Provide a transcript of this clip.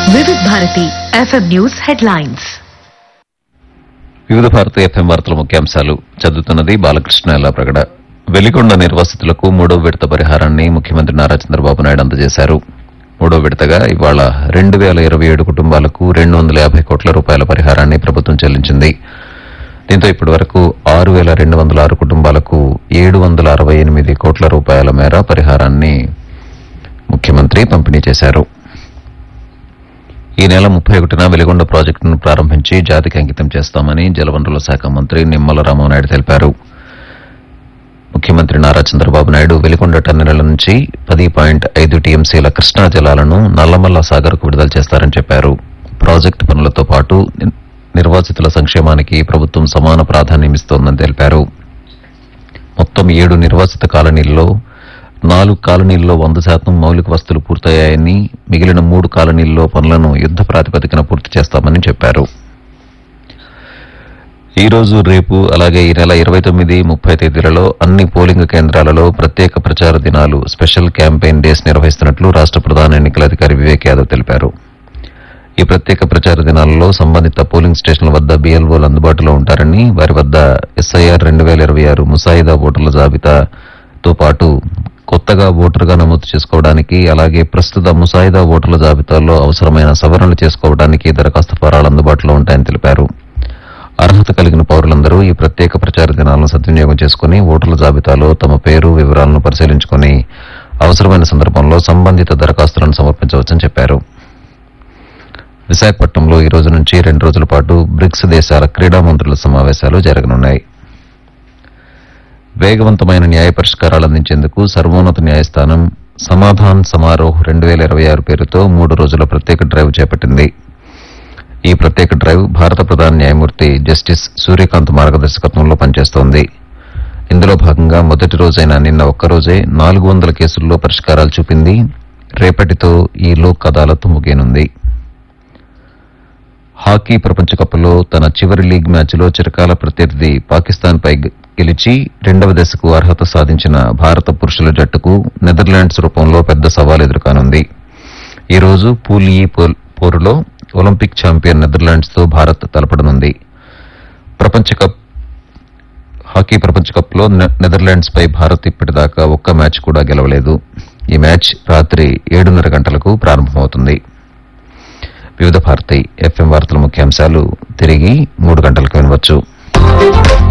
వివిధ Bharati FM news headlines వివిధ భారత ఎఫ్ఎం వార్తల ముఖ్యాంశాలు చదువుతున్నది బాలకృష్ణ ఎల్లాప్రగడ వెలిగొండ నిర్వాసితులకు మూడో విడత పరిహారాన్ని ముఖ్యమంత్రి నారా చంద్రబాబు నాయుడు అందజేశారు మూడో విడతగా ఇవాళ రెండు వేల ఇరవై ఏడు కుటుంబాలకు రెండు వందల యాభై కోట్ల రూపాయల పరిహారాన్ని ప్రభుత్వం చెల్లించింది దీంతో ఇప్పటి వరకు ఆరు వేల రెండు వందల ఆరు కుటుంబాలకు ఏడు వందల అరవై ఎనిమిది కోట్ల రూపాయల మేర పరిహారాన్ని ముఖ్యమంత్రి పంపిణీ చేశారు ఈ నెల ముప్పై ఒకటిన వెలిగొండ ప్రాజెక్టును ప్రారంభించి జాతికి అంకితం చేస్తామని జలవనరుల శాఖ మంత్రి నిమ్మల రామనాయుడు తెలిపారు ముఖ్యమంత్రి నారా చంద్రబాబు నాయుడు వెలిగొండ టన్నెల నుంచి పది పాయింట్ ఐదు టీఎంసీల కృష్ణా జలాలను నల్లమల్ల సాగర్కు విడుదల చేస్తారని చెప్పారు ప్రాజెక్టు పనులతో పాటు ని- నిర్వాసితుల సంక్షేమానికి ప్రభుత్వం సమాన ప్రాధాన్యమిస్తోందని తెలిపారు మొత్తం ఏడు నిర్వాసిత కాలనీల్లో నాలుగు కాలనీల్లో వంద శాతం మౌలిక వస్తువులు పూర్తయ్యాయని మిగిలిన మూడు కాలనీల్లో పనులను యుద్ద ప్రాతిపదికన పూర్తి చేస్తామని చెప్పారు ఈ రోజు రేపు అలాగే ఈ నెల ఇరవై తొమ్మిది ముప్పై తేదీలలో అన్ని పోలింగ్ కేంద్రాలలో ప్రత్యేక ప్రచార దినాలు స్పెషల్ క్యాంపెయిన్ డేస్ నిర్వహిస్తున్నట్లు రాష్ట్ర ప్రధాన ఎన్నికల అధికారి వివేక్ యాదవ్ తెలిపారు ఈ ప్రత్యేక ప్రచార దినాలలో సంబంధిత పోలింగ్ స్టేషన్ల వద్ద బీఎల్ఓలు అందుబాటులో ఉంటారని వారి వద్ద ఎస్ఐఆర్ రెండు వేల ఇరవై ఆరు ముసాయిదా ఓటర్ల జాబితాతో పాటు కొత్తగా ఓటరుగా నమోదు చేసుకోవడానికి అలాగే ప్రస్తుత ముసాయిదా ఓటర్ల జాబితాలో అవసరమైన సవరణలు చేసుకోవడానికి దరఖాస్తు ఫారాలు అందుబాటులో ఉంటాయని తెలిపారు అర్హత కలిగిన పౌరులందరూ ఈ ప్రత్యేక ప్రచార దినాలను సద్వినియోగం చేసుకుని ఓటర్ల జాబితాలో తమ పేరు వివరాలను పరిశీలించుకుని అవసరమైన సందర్భంలో సంబంధిత దరఖాస్తులను సమర్పించవచ్చని చెప్పారు విశాఖపట్నంలో ఈ రోజు నుంచి రెండు రోజుల పాటు బ్రిక్స్ దేశాల క్రీడా మంత్రుల సమావేశాలు జరగనున్నాయి వేగవంతమైన న్యాయ పరిష్కారాలు అందించేందుకు సర్వోన్నత న్యాయస్థానం సమాధాన్ సమారోహ్ రెండు వేల ఇరవై ఆరు పేరుతో మూడు రోజుల ప్రత్యేక డ్రైవ్ చేపట్టింది ఈ ప్రత్యేక డ్రైవ్ భారత ప్రధాన న్యాయమూర్తి జస్టిస్ సూర్యకాంత్ మార్గదర్శకత్వంలో పనిచేస్తోంది ఇందులో భాగంగా మొదటి రోజైన నిన్న ఒక్కరోజే నాలుగు వందల కేసుల్లో పరిష్కారాలు చూపింది రేపటితో ఈ లోక్ అదాలత్ ముగియనుంది హాకీ ప్రపంచ కప్లో తన చివరి లీగ్ మ్యాచ్లో చిరకాల ప్రత్యర్థి పాకిస్తాన్పై గె- గెలిచి రెండవ దశకు అర్హత సాధించిన భారత పురుషుల జట్టుకు నెదర్లాండ్స్ రూపంలో పెద్ద సవాల్ ఎదుర్కానుంది ఈ రోజు పూల్ ఈ పోల్- పోరులో ఒలింపిక్ ఛాంపియన్ నెదర్లాండ్స్ తో భారత్ తలపడనుంది ప్రపంచ కప్ హాకీ ప్రపంచ కప్ లో నెదర్లాండ్స్ పై భారత్ ఇప్పటిదాకా ఒక్క మ్యాచ్ కూడా గెలవలేదు ఈ మ్యాచ్ రాత్రి ఏడున్నర గంటలకు ప్రారంభమవుతుంది వివిధ భారతి ఎఫ్ఎం వార్తల ముఖ్యాంశాలు తిరిగి మూడు గంటలకు వినవచ్చు